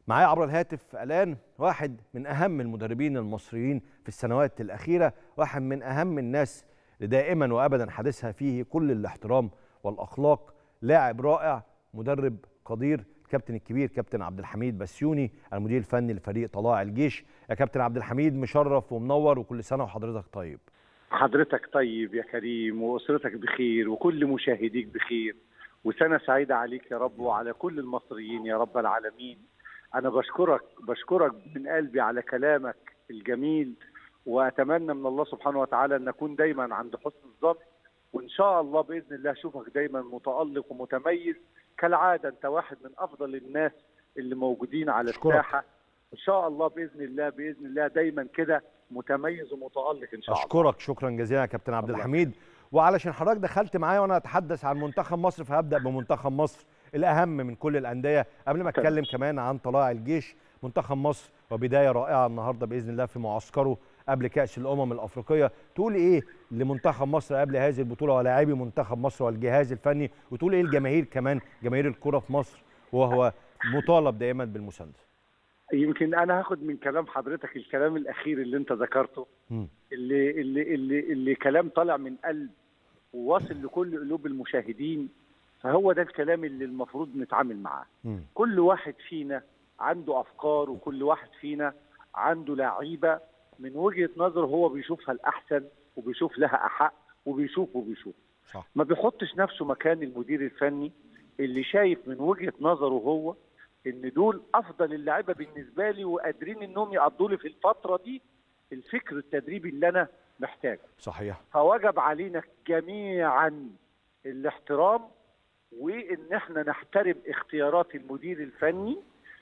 معايا عبر الهاتف الان واحد من اهم المدربين المصريين في السنوات الاخيره واحد من اهم الناس اللي دائما وابدا حديثها فيه كل الاحترام والاخلاق لاعب رائع مدرب قدير الكابتن الكبير كابتن عبد الحميد بسيوني المدير الفني لفريق طلائع الجيش يا كابتن عبد الحميد مشرف ومنور وكل سنه وحضرتك طيب حضرتك طيب يا كريم واسرتك بخير وكل مشاهديك بخير وسنه سعيده عليك يا رب وعلى كل المصريين يا رب العالمين انا بشكرك بشكرك من قلبي على كلامك الجميل واتمنى من الله سبحانه وتعالى ان نكون دايما عند حسن الظن وان شاء الله باذن الله اشوفك دايما متالق ومتميز كالعاده انت واحد من افضل الناس اللي موجودين على أشكرك. الساحه ان شاء الله باذن الله باذن الله دايما كده متميز ومتالق ان شاء الله اشكرك شكرا جزيلا يا كابتن عبد الله الحميد وعلشان حضرتك دخلت معايا وانا اتحدث عن منتخب مصر فهبدا بمنتخب مصر الاهم من كل الانديه قبل ما اتكلم كمان عن طلائع الجيش منتخب مصر وبدايه رائعه النهارده باذن الله في معسكره قبل كاس الامم الافريقيه تقول ايه لمنتخب مصر قبل هذه البطوله ولاعبي منتخب مصر والجهاز الفني وتقول ايه الجماهير كمان جماهير الكره في مصر وهو مطالب دائما بالمسانده يمكن انا هاخد من كلام حضرتك الكلام الاخير اللي انت ذكرته مم. اللي اللي اللي, اللي كلام طالع من قلب وواصل لكل قلوب المشاهدين فهو ده الكلام اللي المفروض نتعامل معاه مم. كل واحد فينا عنده افكار وكل واحد فينا عنده لعيبه من وجهه نظره هو بيشوفها الاحسن وبيشوف لها احق وبيشوف وبيشوف صح ما بيحطش نفسه مكان المدير الفني اللي شايف من وجهه نظره هو ان دول افضل اللعيبه بالنسبه لي وقادرين انهم يقضوا لي في الفتره دي الفكر التدريبي اللي انا محتاجه صحيح فوجب علينا جميعا الاحترام وان احنا نحترم اختيارات المدير الفني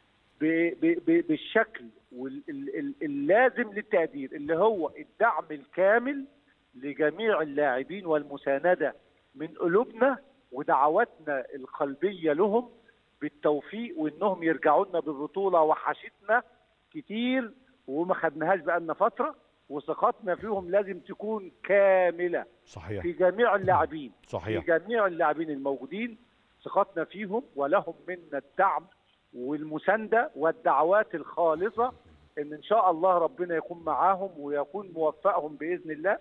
ب- ب- ب- بالشكل وال- ال- ال- اللازم للتقدير اللي هو الدعم الكامل لجميع اللاعبين والمسانده من قلوبنا ودعواتنا القلبيه لهم بالتوفيق وانهم يرجعوا لنا ببطوله وحشتنا كتير وما خدناهاش بقالنا فتره وثقتنا فيهم لازم تكون كامله صحيح في جميع اللاعبين صحيح في جميع اللاعبين الموجودين ثقتنا فيهم ولهم منا الدعم والمسانده والدعوات الخالصه ان ان شاء الله ربنا يكون معاهم ويكون موفقهم باذن الله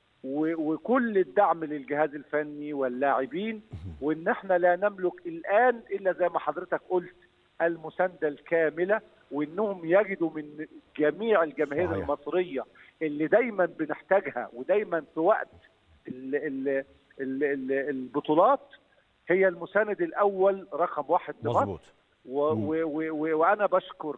و- وكل الدعم للجهاز الفني واللاعبين وان احنا لا نملك الان الا زي ما حضرتك قلت المسانده الكامله وانهم يجدوا من جميع الجماهير صحيح. المصريه اللي دايما بنحتاجها ودايما في وقت ال ال ال ال البطولات هي المساند الاول رقم واحد لمصر مظبوط و مم. و و و وانا بشكر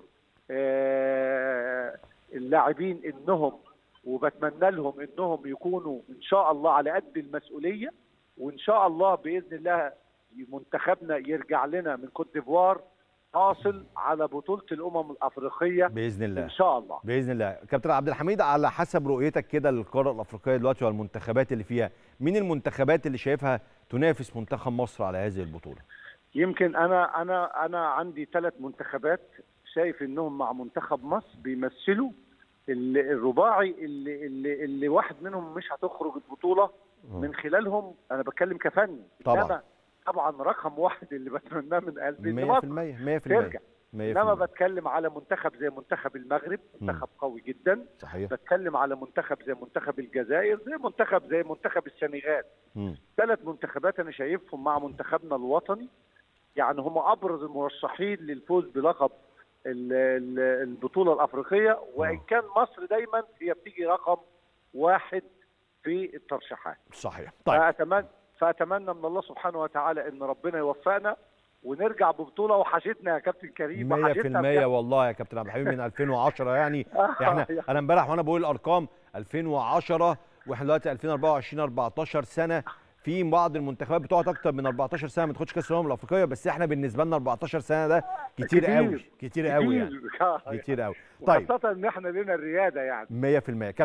آه، اللاعبين انهم وبتمنى لهم انهم يكونوا ان شاء الله على قد المسؤوليه وان شاء الله باذن الله منتخبنا يرجع لنا من كوت ديفوار حاصل على بطوله الامم الافريقيه باذن الله ان شاء الله باذن الله كابتن عبد الحميد على حسب رؤيتك كده للقاره الافريقيه دلوقتي والمنتخبات اللي فيها مين المنتخبات اللي شايفها تنافس منتخب مصر على هذه البطوله يمكن انا انا انا عندي ثلاث منتخبات شايف انهم مع منتخب مصر بيمثلوا ال- الرباعي اللي اللي اللي واحد منهم مش هتخرج البطوله من خلالهم انا بتكلم كفني طبعاً. إنما طبعا رقم واحد اللي بتمناه من قلبي ان 100% مصر 100% ترجع 100% انما بتكلم على منتخب زي منتخب المغرب منتخب قوي جدا صحيح بتكلم على منتخب زي منتخب الجزائر زي منتخب زي منتخب السنغال مم. ثلاث منتخبات انا شايفهم مع منتخبنا الوطني يعني هم ابرز المرشحين للفوز بلقب ال- ال- البطوله الافريقيه وان كان مصر دايما هي بتيجي رقم واحد في الترشيحات صحيح طيب فاتمنى فاتمنى من الله سبحانه وتعالى ان ربنا يوفقنا ونرجع ببطوله وحشتنا يا كابتن كريم 100% وحشتنا بجد. والله يا كابتن عبد الحميد من 2010 يعني آه، احنا يعني. انا امبارح وانا بقول الارقام 2010 واحنا دلوقتي 2024 14 سنه في بعض المنتخبات بتقعد اكتر من 14 سنه ما تاخدش كاس الامم الافريقيه بس احنا بالنسبه لنا 14 سنه ده كتير كتير. قوي كتير قوي يعني كتير. كتير قوي طيب وخاصه ان احنا لنا الرياده يعني 100%